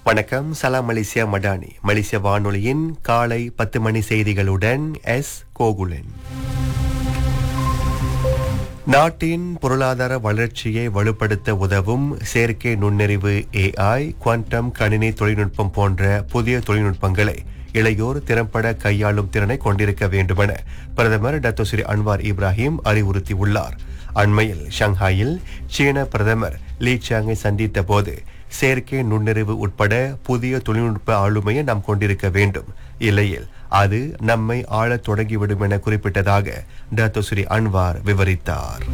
வணக்கம் சலாம் மலேசியா மடானி மலேசிய வானொலியின் காலை பத்து மணி செய்திகளுடன் எஸ் கோகுலன் நாட்டின் பொருளாதார வளர்ச்சியை வலுப்படுத்த உதவும் செயற்கை நுண்ணறிவு ஏஐ குவாண்டம் கணினி தொழில்நுட்பம் போன்ற புதிய தொழில்நுட்பங்களை இளையோர் திறம்பட கையாளும் திறனை கொண்டிருக்க வேண்டுமென பிரதமர் டத்தோ ஸ்ரீ அன்வார் இப்ராஹிம் அறிவுறுத்தியுள்ளார் அண்மையில் ஷங்காயில் சீன பிரதமர் லீ சாங்கை சந்தித்த போது செயற்கை நுண்ணறிவு உட்பட புதிய தொழில்நுட்ப ஆளுமையை நாம் கொண்டிருக்க வேண்டும் இல்லையில் அது நம்மை ஆளத் தொடங்கிவிடும் என குறிப்பிட்டதாக டாக்டோ ஸ்ரீ அன்வார் விவரித்தார்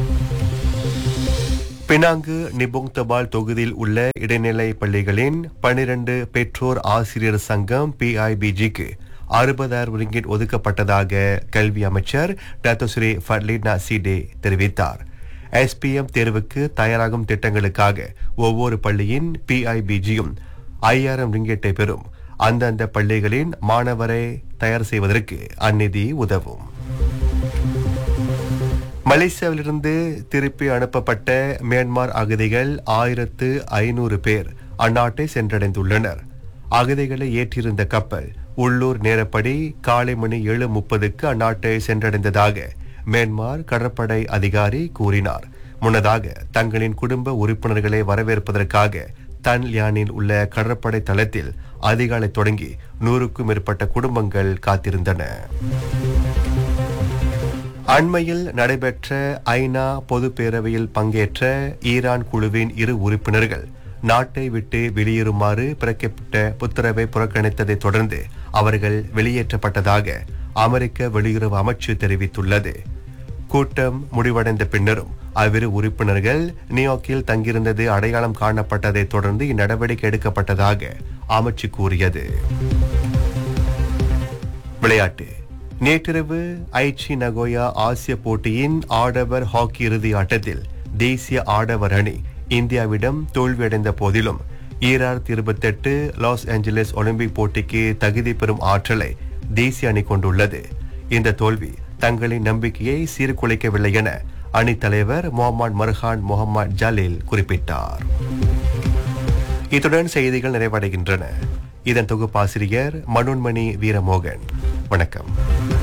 பினாங்கு நிபுங் தபால் தொகுதியில் உள்ள இடைநிலை பள்ளிகளின் பனிரண்டு பெற்றோர் ஆசிரியர் சங்கம் பிஐபிஜிக்கு அறுபதாயிரம் ரிங்கிட் ஒதுக்கப்பட்டதாக கல்வி அமைச்சர் டாக்டர் ஸ்ரீ ஃபர்லினா சிடே தெரிவித்தார் எஸ்பிஎம் தேர்வுக்கு தயாராகும் திட்டங்களுக்காக ஒவ்வொரு பள்ளியின் பிஐபிஜியும் ஐயாயிரம் ரிங்கெட்டை பெறும் அந்தந்த பள்ளிகளின் மாணவரை தயார் செய்வதற்கு அந்நிதி உதவும் மலேசியாவிலிருந்து திருப்பி அனுப்பப்பட்ட மியான்மர் அகதிகள் ஆயிரத்து ஐநூறு பேர் அந்நாட்டை சென்றடைந்துள்ளனர் அகதிகளை ஏற்றிருந்த கப்பல் உள்ளூர் நேரப்படி காலை மணி ஏழு முப்பதுக்கு அந்நாட்டை சென்றடைந்ததாக மியான்மர் கடற்படை அதிகாரி கூறினார் முன்னதாக தங்களின் குடும்ப உறுப்பினர்களை வரவேற்பதற்காக தன் லியானில் உள்ள கடற்படை தளத்தில் அதிகாலை தொடங்கி நூறுக்கும் மேற்பட்ட குடும்பங்கள் காத்திருந்தன அண்மையில் நடைபெற்ற ஐநா பொதுப் பேரவையில் பங்கேற்ற ஈரான் குழுவின் இரு உறுப்பினர்கள் நாட்டை விட்டு வெளியேறுமாறு பிறக்கப்பட்ட உத்தரவை புறக்கணித்ததை தொடர்ந்து அவர்கள் வெளியேற்றப்பட்டதாக அமெரிக்க வெளியுறவு அமைச்சு தெரிவித்துள்ளது கூட்டம் முடிவடைந்த பின்னரும் அவ்விரு உறுப்பினர்கள் நியூயார்க்கில் தங்கியிருந்தது அடையாளம் காணப்பட்டதை தொடர்ந்து இந்நடவடிக்கை எடுக்கப்பட்டதாக அமைச்சு கூறியது விளையாட்டு நேற்றிரவு ஐச்சி நகோயா ஆசிய போட்டியின் ஆடவர் ஹாக்கி இறுதி ஆட்டத்தில் தேசிய ஆடவர் அணி இந்தியாவிடம் தோல்வியடைந்த போதிலும் ஈராயிரத்தி இருபத்தெட்டு லாஸ் ஏஞ்சலஸ் ஒலிம்பிக் போட்டிக்கு தகுதி பெறும் ஆற்றலை தேசிய அணி கொண்டுள்ளது இந்த தோல்வி தங்களின் நம்பிக்கையை சீர்குலைக்கவில்லை என அணி தலைவர் முகமது மர்ஹான் முகமது ஜலீல் குறிப்பிட்டார் இத்துடன் செய்திகள் நிறைவடைகின்றன இதன் தொகுப்பாசிரியர் மனோன்மணி வீரமோகன் வணக்கம்